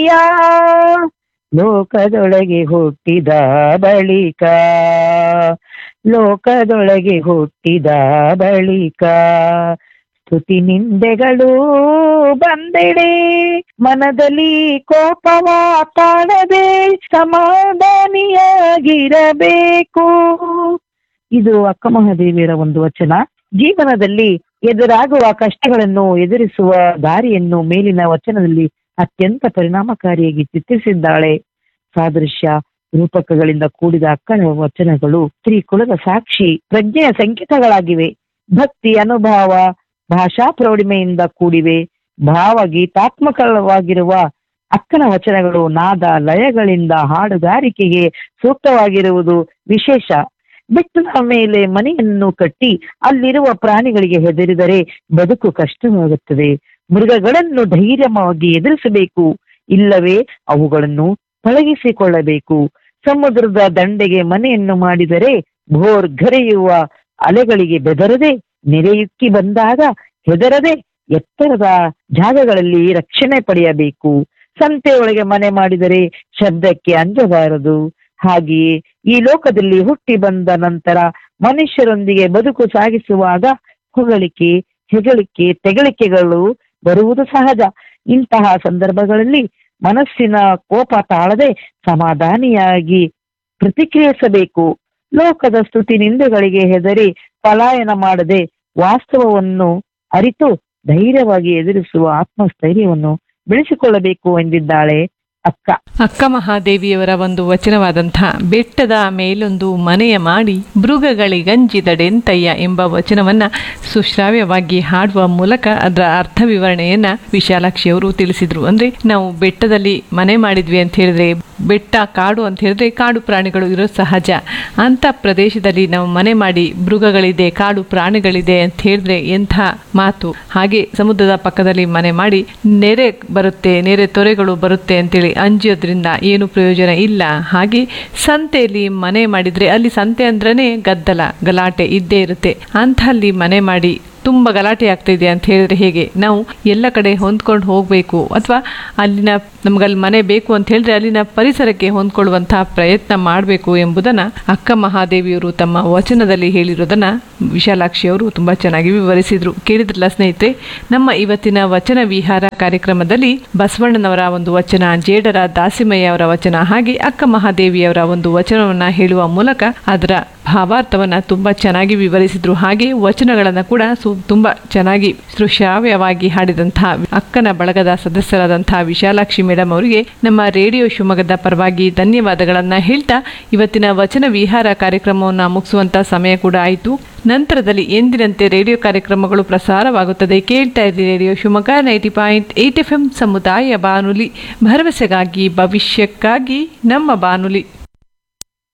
ಯಾ ಲೋಕದೊಳಗೆ ಹುಟ್ಟಿದ ಬಳಿಕ ಲೋಕದೊಳಗೆ ಹುಟ್ಟಿದ ಬಳಿಕ ಸ್ತುತಿ ನಿಂದೆಗಳು ಬಂದೆಡೆ ಮನದಲ್ಲಿ ಕೋಪವ ತಾಳದೆ ಸಮಾಧಾನಿಯಾಗಿರಬೇಕು ಇದು ಅಕ್ಕ ಮಹಾದೇವಿಯರ ಒಂದು ವಚನ ಜೀವನದಲ್ಲಿ ಎದುರಾಗುವ ಕಷ್ಟಗಳನ್ನು ಎದುರಿಸುವ ದಾರಿಯನ್ನು ಮೇಲಿನ ವಚನದಲ್ಲಿ ಅತ್ಯಂತ ಪರಿಣಾಮಕಾರಿಯಾಗಿ ಚಿತ್ರಿಸಿದ್ದಾಳೆ ಸಾದೃಶ್ಯ ರೂಪಕಗಳಿಂದ ಕೂಡಿದ ಅಕ್ಕನ ವಚನಗಳು ಸ್ತ್ರೀ ಕುಲದ ಸಾಕ್ಷಿ ಪ್ರಜ್ಞೆಯ ಸಂಕೇತಗಳಾಗಿವೆ ಭಕ್ತಿ ಅನುಭವ ಭಾಷಾ ಪ್ರೌಢಿಮೆಯಿಂದ ಕೂಡಿವೆ ಭಾವ ಗೀತಾತ್ಮಕವಾಗಿರುವ ಅಕ್ಕನ ವಚನಗಳು ನಾದ ಲಯಗಳಿಂದ ಹಾಡುಗಾರಿಕೆಗೆ ಸೂಕ್ತವಾಗಿರುವುದು ವಿಶೇಷ ಬೆಟ್ಟದ ಮೇಲೆ ಮನೆಯನ್ನು ಕಟ್ಟಿ ಅಲ್ಲಿರುವ ಪ್ರಾಣಿಗಳಿಗೆ ಹೆದರಿದರೆ ಬದುಕು ಕಷ್ಟವಾಗುತ್ತದೆ ಮೃಗಗಳನ್ನು ಧೈರ್ಯವಾಗಿ ಎದುರಿಸಬೇಕು ಇಲ್ಲವೇ ಅವುಗಳನ್ನು ಪಳಗಿಸಿಕೊಳ್ಳಬೇಕು ಸಮುದ್ರದ ದಂಡೆಗೆ ಮನೆಯನ್ನು ಮಾಡಿದರೆ ಭೋರ್ ಘರೆಯುವ ಅಲೆಗಳಿಗೆ ಬೆದರದೆ ನೆರೆಯುಕ್ಕಿ ಬಂದಾಗ ಹೆದರದೆ ಎತ್ತರದ ಜಾಗಗಳಲ್ಲಿ ರಕ್ಷಣೆ ಪಡೆಯಬೇಕು ಸಂತೆಯೊಳಗೆ ಮನೆ ಮಾಡಿದರೆ ಶಬ್ದಕ್ಕೆ ಅಂಜಬಾರದು ಹಾಗೆಯೇ ಈ ಲೋಕದಲ್ಲಿ ಹುಟ್ಟಿ ಬಂದ ನಂತರ ಮನುಷ್ಯರೊಂದಿಗೆ ಬದುಕು ಸಾಗಿಸುವಾಗ ಹೊಗಳಿಕೆ ಹೆಗಳಿಕೆ ತೆಗಳಿಕೆಗಳು ಬರುವುದು ಸಹಜ ಇಂತಹ ಸಂದರ್ಭಗಳಲ್ಲಿ ಮನಸ್ಸಿನ ಕೋಪ ತಾಳದೆ ಸಮಾಧಾನಿಯಾಗಿ ಪ್ರತಿಕ್ರಿಯಿಸಬೇಕು ಲೋಕದ ಸ್ತುತಿ ನಿಂದೆಗಳಿಗೆ ಹೆದರಿ ಪಲಾಯನ ಮಾಡದೆ ವಾಸ್ತವವನ್ನು ಅರಿತು ಧೈರ್ಯವಾಗಿ ಎದುರಿಸುವ ಆತ್ಮಸ್ಥೈರ್ಯವನ್ನು ಬೆಳೆಸಿಕೊಳ್ಳಬೇಕು ಎಂದಿದ್ದಾಳೆ ಅಕ್ಕ ಅಕ್ಕ ಮಹಾದೇವಿಯವರ ಒಂದು ವಚನವಾದಂತಹ ಬೆಟ್ಟದ ಮೇಲೊಂದು ಮನೆಯ ಮಾಡಿ ಮೃಗಗಳಿಗಂಜಿದಡೆಂತಯ್ಯ ಎಂಬ ವಚನವನ್ನ ಸುಶ್ರಾವ್ಯವಾಗಿ ಹಾಡುವ ಮೂಲಕ ಅದರ ಅರ್ಥ ವಿವರಣೆಯನ್ನ ವಿಶಾಲಾಕ್ಷಿ ಅವರು ತಿಳಿಸಿದ್ರು ಅಂದ್ರೆ ನಾವು ಬೆಟ್ಟದಲ್ಲಿ ಮನೆ ಮಾಡಿದ್ವಿ ಅಂತ ಹೇಳಿದ್ರೆ ಬೆಟ್ಟ ಕಾಡು ಅಂತ ಹೇಳಿದ್ರೆ ಕಾಡು ಪ್ರಾಣಿಗಳು ಇರೋ ಸಹಜ ಅಂತ ಪ್ರದೇಶದಲ್ಲಿ ನಾವು ಮನೆ ಮಾಡಿ ಮೃಗಗಳಿದೆ ಕಾಡು ಪ್ರಾಣಿಗಳಿದೆ ಅಂತ ಹೇಳಿದ್ರೆ ಎಂಥ ಮಾತು ಹಾಗೆ ಸಮುದ್ರದ ಪಕ್ಕದಲ್ಲಿ ಮನೆ ಮಾಡಿ ನೆರೆ ಬರುತ್ತೆ ನೆರೆ ತೊರೆಗಳು ಬರುತ್ತೆ ಅಂತೇಳಿ ಅಂಜೋದ್ರಿಂದ ಏನು ಪ್ರಯೋಜನ ಇಲ್ಲ ಹಾಗೆ ಸಂತೆಯಲ್ಲಿ ಮನೆ ಮಾಡಿದ್ರೆ ಅಲ್ಲಿ ಸಂತೆ ಅಂದ್ರೇ ಗದ್ದಲ ಗಲಾಟೆ ಇದ್ದೇ ಇರುತ್ತೆ ಅಂಥಲ್ಲಿ ಮನೆ ಮಾಡಿ ತುಂಬ ಗಲಾಟೆ ಆಗ್ತಾ ಇದೆ ಅಂತ ಹೇಳಿದ್ರೆ ಹೇಗೆ ನಾವು ಎಲ್ಲ ಕಡೆ ಹೊಂದ್ಕೊಂಡು ಹೋಗಬೇಕು ಅಥವಾ ಅಲ್ಲಿನ ನಮ್ಗಲ್ಲಿ ಮನೆ ಬೇಕು ಅಂತ ಹೇಳಿದ್ರೆ ಅಲ್ಲಿನ ಪರಿಸರಕ್ಕೆ ಹೊಂದ್ಕೊಳ್ಳುವಂತಹ ಪ್ರಯತ್ನ ಮಾಡಬೇಕು ಎಂಬುದನ್ನ ಅಕ್ಕ ಮಹಾದೇವಿಯವರು ತಮ್ಮ ವಚನದಲ್ಲಿ ಹೇಳಿರೋದನ್ನ ವಿಶಾಲಾಕ್ಷಿ ಅವರು ತುಂಬಾ ಚೆನ್ನಾಗಿ ವಿವರಿಸಿದ್ರು ಕೇಳಿದ್ರಲ್ಲ ಸ್ನೇಹಿತರೆ ನಮ್ಮ ಇವತ್ತಿನ ವಚನ ವಿಹಾರ ಕಾರ್ಯಕ್ರಮದಲ್ಲಿ ಬಸವಣ್ಣನವರ ಒಂದು ವಚನ ಜೇಡರ ದಾಸಿಮಯ್ಯ ಅವರ ವಚನ ಹಾಗೆ ಅಕ್ಕ ಮಹಾದೇವಿಯವರ ಒಂದು ವಚನವನ್ನ ಹೇಳುವ ಮೂಲಕ ಅದರ ಭಾವಾರ್ಥವನ್ನ ತುಂಬಾ ಚೆನ್ನಾಗಿ ವಿವರಿಸಿದ್ರು ಹಾಗೆ ವಚನಗಳನ್ನ ಕೂಡ ಸು ತುಂಬಾ ಚೆನ್ನಾಗಿ ಶ್ರಾವ್ಯವಾಗಿ ಹಾಡಿದಂತಹ ಅಕ್ಕನ ಬಳಗದ ಸದಸ್ಯರಾದಂತಹ ವಿಶಾಲಾಕ್ಷಿ ಮೇಡಮ್ ಅವರಿಗೆ ನಮ್ಮ ರೇಡಿಯೋ ಶಿವಮೊಗ್ಗದ ಪರವಾಗಿ ಧನ್ಯವಾದಗಳನ್ನ ಹೇಳ್ತಾ ಇವತ್ತಿನ ವಚನ ವಿಹಾರ ಕಾರ್ಯಕ್ರಮವನ್ನು ಮುಗಿಸುವಂತ ಸಮಯ ಕೂಡ ಆಯಿತು ನಂತರದಲ್ಲಿ ಎಂದಿನಂತೆ ರೇಡಿಯೋ ಕಾರ್ಯಕ್ರಮಗಳು ಪ್ರಸಾರವಾಗುತ್ತದೆ ಕೇಳ್ತಾ ಇರಿ radio Shivamogga ninety point eight F M ಸಮುದಾಯ ಬಾನುಲಿ ಭರವಸೆಗಾಗಿ ಭವಿಷ್ಯಕ್ಕಾಗಿ ನಮ್ಮ ಬಾನುಲಿ